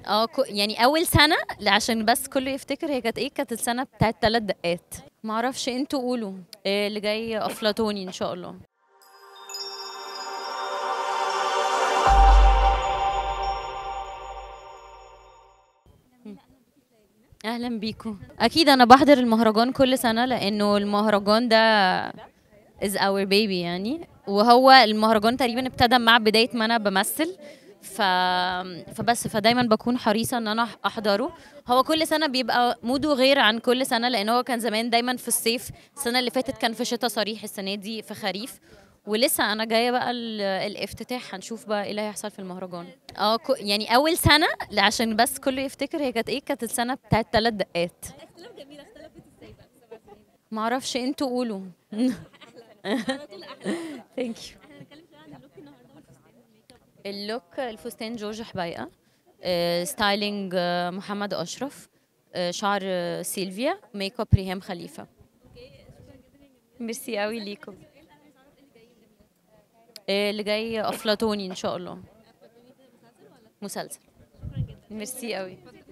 اه كو- يعني اول سنه لا، عشان بس كله يفتكر هي كانت ايه كانت السنه بتاعت ثلاث دقات معرفش انتوا قولوا إيه اللي جاي افلاطوني ان شاء الله اهلا بيكم اكيد انا بحضر المهرجان كل سنه لانه المهرجان ده is our baby يعني وهو المهرجان تقريبا ابتدى مع بدايه ما انا بمثل ف... فبس فدايما بكون حريصه ان انا احضره هو كل سنه بيبقى موده غير عن كل سنه لان هو كان زمان دايما في الصيف السنه اللي فاتت كان في شتاء صريح السنه دي في خريف ولسه انا جايه بقى ال- الافتتاح هنشوف بقى ايه اللي هيحصل في المهرجان اه كو- يعني اول سنه لا، عشان بس كله يفتكر هي كانت ايه كانت السنه بتاعت ثلاث دقات معرفش انتوا قولوا ثانك يو اللوك الفستان جورج حبيقه آه، ستايلينج آه، محمد اشرف آه، شعر آه، سيلفيا ميك اب ريهام خليفه ميرسي قوي ليكم آه، اللي جاي افلاطوني ان شاء الله مسلسل ميرسي قوي